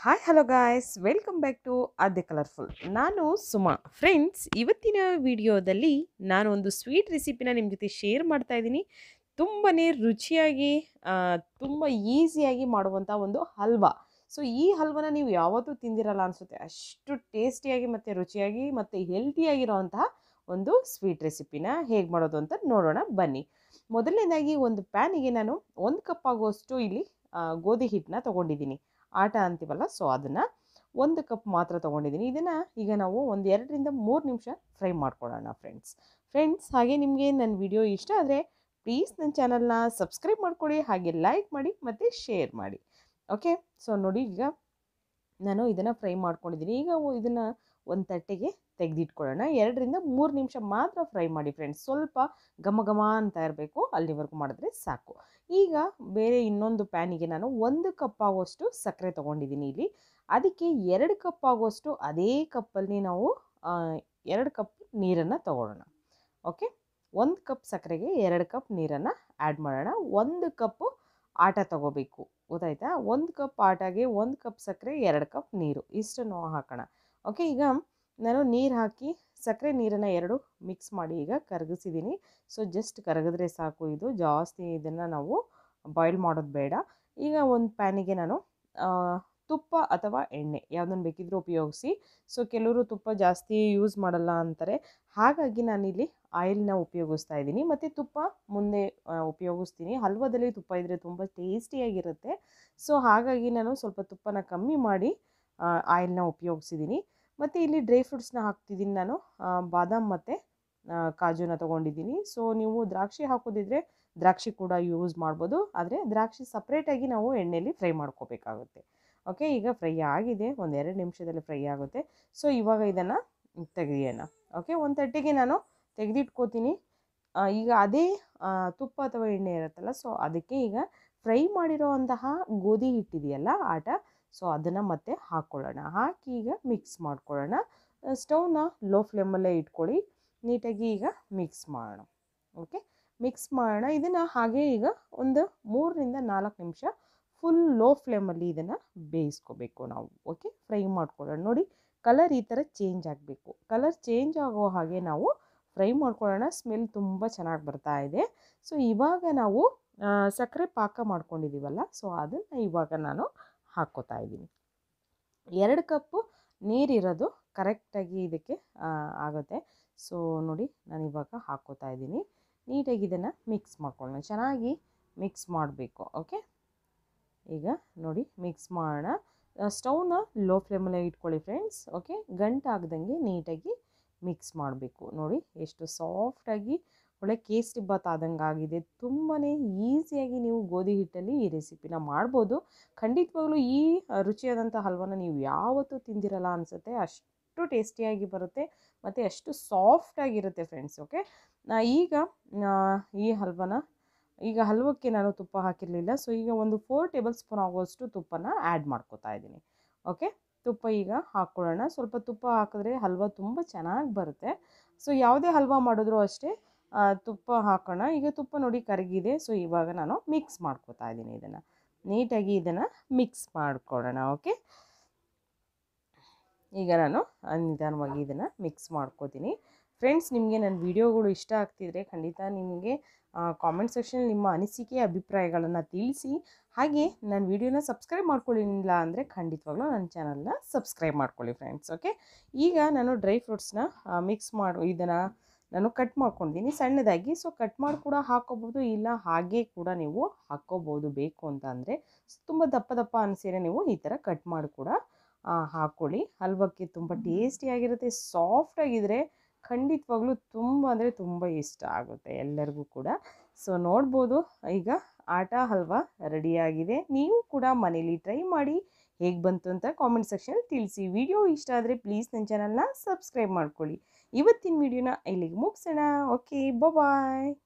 hi hello guys welcome back to Aadya colourful ನಾನು Suma friends ಇವತ್ತಿನ ವಿಡಿಯೋದಲ್ಲಿ ನಾನು ಒಂದು ಸ್ವೀಟ್ ರೆಸಿಪಿನ ನಿಮ್ಮ ಜೊತೆ ಶೇರ್ ಮಾಡ್ತಾ ಇದ್ದೀನಿ ತುಂಬಾ ರುಚಿಯಾಗಿ ತುಂಬ ಈಸಿಯಾಗಿ ಮಾಡುವಂಥ ಒಂದು ಹಲ್ವಾ ಸೊ ಈ ಹಲ್ವನ ನೀವು ಯಾವತ್ತೂ ತಿಂದಿರಲ್ಲ ಅನಿಸುತ್ತೆ ಅಷ್ಟು ಟೇಸ್ಟಿಯಾಗಿ ಮತ್ತು ರುಚಿಯಾಗಿ ಮತ್ತು ಹೆಲ್ತಿಯಾಗಿರೋವಂತಹ ಒಂದು ಸ್ವೀಟ್ ರೆಸಿಪಿನ ಹೇಗೆ ಮಾಡೋದು ಅಂತ ನೋಡೋಣ ಬನ್ನಿ ಮೊದಲನೇದಾಗಿ ಒಂದು ಪ್ಯಾನಿಗೆ ನಾನು ಒಂದು ಕಪ್ ಆಗುವಷ್ಟು ಇಲ್ಲಿ ಆ, ಗೋಧಿ ಹಿಟ್ಟನ್ನ ತೊಗೊಂಡಿದ್ದೀನಿ ಆಟ ಅಂತೀವಲ್ಲ ಸೊ ಅದನ್ನು ಒಂದು ಕಪ್ ಮಾತ್ರ ತೊಗೊಂಡಿದ್ದೀನಿ ಇದನ್ನು ಈಗ ನಾವು ಒಂದು ಎರಡರಿಂದ ಮೂರು ನಿಮಿಷ ಫ್ರೈ ಮಾಡ್ಕೊಳ್ಳೋಣ ಫ್ರೆಂಡ್ಸ್ ಫ್ರೆಂಡ್ಸ್ ಹಾಗೆ ನಿಮಗೆ ನನ್ನ ವಿಡಿಯೋ ಇಷ್ಟ ಆದರೆ ಪ್ಲೀಸ್ ನನ್ನ ಚಾನಲ್ನ ಸಬ್ಸ್ಕ್ರೈಬ್ ಮಾಡ್ಕೊಳ್ಳಿ ಹಾಗೆ ಲೈಕ್ ಮಾಡಿ ಮತ್ತು ಶೇರ್ ಮಾಡಿ ಓಕೆ ಸೊ ನೋಡಿ ಈಗ ನಾನು ಇದನ್ನು ಫ್ರೈ ಮಾಡ್ಕೊಂಡಿದ್ದೀನಿ ಈಗ ಇದನ್ನು ಒಂದು ತಟ್ಟೆಗೆ ತೆಗೆದಿಟ್ಕೊಳ್ಳೋಣ ಎರಡರಿಂದ ಮೂರು ನಿಮಿಷ ಮಾತ್ರ ಫ್ರೈ ಮಾಡಿ ಫ್ರೆಂಡ್ಸ್ ಸ್ವಲ್ಪ ಘಮ ಘಮ ಅಂತ ಇರಬೇಕು ಅಲ್ಲಿವರೆಗೂ ಮಾಡಿದ್ರೆ ಸಾಕು ಈಗ ಬೇರೆ ಇನ್ನೊಂದು ಪ್ಯಾನಿಗೆ ನಾನು ಒಂದು ಕಪ್ ಆಗುವಷ್ಟು ಸಕ್ಕರೆ ತೊಗೊಂಡಿದ್ದೀನಿ ಇಲ್ಲಿ ಅದಕ್ಕೆ ಎರಡು ಕಪ್ ಆಗುವಷ್ಟು ಅದೇ ಕಪ್ಪಲ್ಲಿ ನಾವು ಆ, ಎರಡು ಕಪ್ ನೀರನ್ನು ತಗೊಳ್ಳೋಣ ಓಕೆ ಒಂದು ಕಪ್ ಸಕ್ಕರೆಗೆ ಎರಡು ಕಪ್ ನೀರನ್ನು ಆ್ಯಡ್ ಮಾಡೋಣ ಒಂದು ಕಪ್ಪು ಆಟ ತಗೋಬೇಕು ಗೊತ್ತಾಯ್ತಾ ಒಂದು ಕಪ್ ಆಟಾಗೆ ಒಂದು ಕಪ್ ಸಕ್ಕರೆ ಎರಡು ಕಪ್ ನೀರು ಇಷ್ಟನ್ನು ಹಾಕೋಣ ಓಕೆ ಈಗ ನಾನು ನೀರು ಹಾಕಿ ಸಕ್ಕರೆ ನೀರನ್ನು ಎರಡು ಮಿಕ್ಸ್ ಮಾಡಿ ಈಗ ಕರಗಿಸಿದ್ದೀನಿ ಸೊ ಜಸ್ಟ್ ಕರಗಿದ್ರೆ ಸಾಕು ಇದು ಜಾಸ್ತಿ ಇದನ್ನು ನಾವು ಬಾಯ್ಲ್ ಮಾಡೋದು ಬೇಡ ಈಗ ಒಂದು ಪ್ಯಾನಿಗೆ ನಾನು ಆ, ತುಪ್ಪ ಅಥವಾ ಎಣ್ಣೆ ಯಾವುದನ್ನು ಬೇಕಿದ್ರೂ ಉಪಯೋಗಿಸಿ ಸೊ ಕೆಲವರು ತುಪ್ಪ ಜಾಸ್ತಿ ಯೂಸ್ ಮಾಡಲ್ಲ ಅಂತಾರೆ ಹಾಗಾಗಿ ನಾನಿಲ್ಲಿ ಆಯಿಲ್ನ ಉಪಯೋಗಿಸ್ತಾ ಇದ್ದೀನಿ ಮತ್ತು ತುಪ್ಪ ಮುಂದೆ ಆ, ಉಪಯೋಗಿಸ್ತೀನಿ ಹಲ್ವದಲ್ಲಿ ತುಪ್ಪ ಇದ್ದರೆ ತುಂಬ ಟೇಸ್ಟಿಯಾಗಿರುತ್ತೆ ಸೊ ಹಾಗಾಗಿ ನಾನು ಸ್ವಲ್ಪ ತುಪ್ಪನ ಕಮ್ಮಿ ಮಾಡಿ ಆಯಿಲ್ನ ಉಪಯೋಗಿಸಿದ್ದೀನಿ ಮತ್ತು ಇಲ್ಲಿ ಡ್ರೈ ಫ್ರೂಟ್ಸ್ನ ಹಾಕ್ತಿದ್ದೀನಿ ನಾನು ಆ, ಬಾದಾಮ್ ಮತ್ತು ಆ, ಕಾಜುನ ತೊಗೊಂಡಿದ್ದೀನಿ ಸೊ ನೀವು ದ್ರಾಕ್ಷಿ ಹಾಕೋದಿದ್ರೆ ದ್ರಾಕ್ಷಿ ಕೂಡ ಯೂಸ್ ಮಾಡ್ಬೋದು ಆದರೆ ದ್ರಾಕ್ಷಿ ಸಪ್ರೇಟಾಗಿ ನಾವು ಎಣ್ಣೆಯಲ್ಲಿ ಫ್ರೈ ಮಾಡ್ಕೋಬೇಕಾಗುತ್ತೆ ಓಕೆ ಈಗ ಫ್ರೈ ಆಗಿದೆ ಒಂದು ಎರಡು ನಿಮಿಷದಲ್ಲಿ ಫ್ರೈ ಆಗುತ್ತೆ ಸೊ ಇವಾಗ ಇದನ್ನು ತೆಗೆಯೋಣ ಓಕೆ ಒಂದು ತಟ್ಟೆಗೆ ನಾನು ತೆಗೆದಿಟ್ಕೋತೀನಿ ಆ, ಈಗ ಅದೇ ಆ, ತುಪ್ಪ ಅಥವಾ ಎಣ್ಣೆ ಇರುತ್ತಲ್ಲ ಸೊ ಅದಕ್ಕೆ ಈಗ ಫ್ರೈ ಮಾಡಿರೋವಂತಹ ಗೋಧಿ ಹಿಟ್ಟಿದೆಯಲ್ಲ ಆಟ ಸೊ ಅದನ್ನು ಮತ್ತೆ ಹಾಕ್ಕೊಳ್ಳೋಣ ಹಾಕಿ ಈಗ ಮಿಕ್ಸ್ ಮಾಡ್ಕೊಳ್ಳೋಣ ಸ್ಟವ್ನ ಲೋ ಫ್ಲೇಮಲ್ಲೇ ಇಟ್ಕೊಳ್ಳಿ ನೀಟಾಗಿ ಈಗ ಮಿಕ್ಸ್ ಮಾಡೋಣ ಓಕೆ ಮಿಕ್ಸ್ ಮಾಡೋಣ ಇದನ್ನು ಹಾಗೆ ಈಗ ಒಂದು ಮೂರರಿಂದ ನಾಲ್ಕು ನಿಮಿಷ ಫುಲ್ ಲೋ ಫ್ಲೇಮಲ್ಲಿ ಇದನ್ನು ಬೇಯಿಸ್ಕೋಬೇಕು ನಾವು ಓಕೆ ಫ್ರೈ ಮಾಡ್ಕೊಳ್ಳೋಣ ನೋಡಿ ಕಲರ್ ಈ ಥರ ಚೇಂಜ್ ಆಗಬೇಕು ಕಲರ್ ಚೇಂಜ್ ಆಗೋ ಹಾಗೆ ನಾವು ಫ್ರೈ ಮಾಡ್ಕೊಳ್ಳೋಣ ಸ್ಮೆಲ್ ತುಂಬ ಚೆನ್ನಾಗಿ ಬರ್ತಾ ಇದೆ ಸೊ ಇವಾಗ ನಾವು ಆ, ಸಕ್ಕರೆ ಪಾಕ ಮಾಡ್ಕೊಂಡಿದ್ದೀವಲ್ಲ ಸೊ ಅದನ್ನು ಇವಾಗ ನಾನು ಹಾಕ್ಕೋತಾ ಇದ್ದೀನಿ ಎರಡು ಕಪ್ಪು ನೀರಿರೋದು ಕರೆಕ್ಟಾಗಿ ಇದಕ್ಕೆ ಆ, ಆಗುತ್ತೆ ಸೊ ನೋಡಿ ನಾನು ಇವಾಗ ಹಾಕ್ಕೋತಾ ಇದ್ದೀನಿ ನೀಟಾಗಿ ಇದನ್ನು ಮಿಕ್ಸ್ ಮಾಡ್ಕೊಳ್ಳೋಣ ಚೆನ್ನಾಗಿ ಮಿಕ್ಸ್ ಮಾಡಬೇಕು ಓಕೆ ಈಗ ನೋಡಿ ಮಿಕ್ಸ್ ಮಾಡೋಣ ಸ್ಟವ್ನ ಲೋ ಫ್ಲೇಮಲ್ಲೇ ಇಟ್ಕೊಳ್ಳಿ ಫ್ರೆಂಡ್ಸ್ ಓಕೆ ಗಂಟು ಆಗ್ದಂಗೆ ನೀಟಾಗಿ ಮಿಕ್ಸ್ ಮಾಡಬೇಕು ನೋಡಿ ಎಷ್ಟು ಸಾಫ್ಟಾಗಿ ಒಳ್ಳೆ ಕೇಸರಿ ಬಾತ್ ಆದಂಗೆ ಆಗಿದೆ ತುಂಬಾ ಈಸಿಯಾಗಿ ನೀವು ಗೋಧಿ ಹಿಟ್ಟಲ್ಲಿ ಈ ರೆಸಿಪಿನ ಮಾಡ್ಬೋದು ಖಂಡಿತವಾಗ್ಲೂ ಈ ಆ, ರುಚಿಯಾದಂಥ ಹಲ್ವನ ನೀವು ಯಾವತ್ತೂ ತಿಂದಿರಲ್ಲ ಅನಿಸುತ್ತೆ ಅಷ್ಟು ಟೇಸ್ಟಿಯಾಗಿ ಬರುತ್ತೆ ಮತ್ತು ಅಷ್ಟು ಸಾಫ್ಟಾಗಿರುತ್ತೆ ಫ್ರೆಂಡ್ಸ್ ಓಕೆ ನಾ ಈಗ ಆ, ಈ ಹಲ್ವನ ಈಗ ಹಲ್ವಕ್ಕೆ ನಾನು ತುಪ್ಪ ಹಾಕಿರಲಿಲ್ಲ ಸೊ ಈಗ ಒಂದು ಫೋರ್ ಟೇಬಲ್ ಸ್ಪೂನ್ ಆಗುವಷ್ಟು ತುಪ್ಪನ ಆ್ಯಡ್ ಮಾಡ್ಕೋತಾ ಇದ್ದೀನಿ ಓಕೆ ತುಪ್ಪ ಈಗ ಹಾಕ್ಕೊಳ್ಳೋಣ ಸ್ವಲ್ಪ ತುಪ್ಪ ಹಾಕಿದ್ರೆ ಹಲ್ವ ತುಂಬ ಚೆನ್ನಾಗಿ ಬರುತ್ತೆ ಸೊ ಯಾವುದೇ ಹಲ್ವ ಮಾಡಿದ್ರೂ ಅಷ್ಟೇ ಆ, ತುಪ್ಪ ಹಾಕೋಣ ಈಗ ತುಪ್ಪ ನೋಡಿ ಕರಗಿದೆ ಸೊ ಇವಾಗ ನಾನು ಮಿಕ್ಸ್ ಮಾಡ್ಕೋತಾ ಇದ್ದೀನಿ ಇದನ್ನು ನೀಟಾಗಿ ಇದನ್ನು ಮಿಕ್ಸ್ ಮಾಡ್ಕೊಳ್ಳೋಣ ಓಕೆ ಈಗ ನಾನು ಆ, ನಿಧಾನವಾಗಿ ಇದನ್ನು ಮಿಕ್ಸ್ ಮಾಡ್ಕೋತೀನಿ ಫ್ರೆಂಡ್ಸ್ ನಿಮಗೆ ನನ್ನ ವಿಡಿಯೋಗಳು ಇಷ್ಟ ಆಗ್ತಿದ್ರೆ ಖಂಡಿತ ನಿಮಗೆ ಕಾಮೆಂಟ್ ಸೆಕ್ಷನಲ್ಲಿ ನಿಮ್ಮ ಅನಿಸಿಕೆ ಅಭಿಪ್ರಾಯಗಳನ್ನು ತಿಳಿಸಿ ಹಾಗೆ ನನ್ನ ವಿಡಿಯೋನ ಸಬ್ಸ್ಕ್ರೈಬ್ ಮಾಡ್ಕೊಳ್ಳಿಲ್ಲ ಅಂದರೆ ಖಂಡಿತವಾಗ್ಲೂ ನನ್ನ ಚಾನಲ್ನ ಸಬ್ಸ್ಕ್ರೈಬ್ ಮಾಡ್ಕೊಳ್ಳಿ ಫ್ರೆಂಡ್ಸ್ ಓಕೆ ಈಗ ನಾನು ಡ್ರೈ ಫ್ರೂಟ್ಸ್ನ ಮಿಕ್ಸ್ ಮಾಡಿ ಇದನ್ನು ನಾನು ಕಟ್ ಮಾಡ್ಕೊಂಡಿದ್ದೀನಿ ಸಣ್ಣದಾಗಿ ಸೊ ಕಟ್ ಮಾಡಿ ಕೂಡ ಹಾಕೋಬೋದು ಇಲ್ಲ ಹಾಗೆ ಕೂಡ ನೀವು ಹಾಕ್ಕೋಬೋದು ಬೇಕು ಅಂತ ಅಂದರೆ ತುಂಬ ದಪ್ಪ ದಪ್ಪ ಅನಿಸಿದ್ರೆ ನೀವು ಈ ಥರ ಕಟ್ ಮಾಡಿ ಕೂಡ ಆ, ಹಾಕ್ಕೊಳ್ಳಿ ಹಲ್ವಕ್ಕೆ ತುಂಬ ಟೇಸ್ಟಿಯಾಗಿರುತ್ತೆ ಸಾಫ್ಟಾಗಿದ್ದರೆ ಖಂಡಿತವಾಗ್ಲೂ ತುಂಬ ಅಂದರೆ ತುಂಬ ಇಷ್ಟ ಆಗುತ್ತೆ ಎಲ್ಲರಿಗೂ ಕೂಡ ಸೊ ನೋಡ್ಬೋದು ಈಗ ಆಟ ಹಲ್ವಾ ರೆಡಿಯಾಗಿದೆ ನೀವು ಕೂಡ ಮನೇಲಿ ಟ್ರೈ ಮಾಡಿ ಹೇಗೆ ಬಂತು ಅಂತ ಕಾಮೆಂಟ್ ಸೆಕ್ಷನಲ್ಲಿ ತಿಳಿಸಿ ವಿಡಿಯೋ ಇಷ್ಟ ಆದರೆ ಪ್ಲೀಸ್ ನನ್ನ ಚಾನಲ್ನ ಸಬ್ಸ್ಕ್ರೈಬ್ ಮಾಡ್ಕೊಳ್ಳಿ ಇವತ್ತಿನ ವಿಡಿಯೋನ ಇಲ್ಲಿಗೆ ಮುಗಿಸೋಣ ಓಕೆ ಬಾಯ್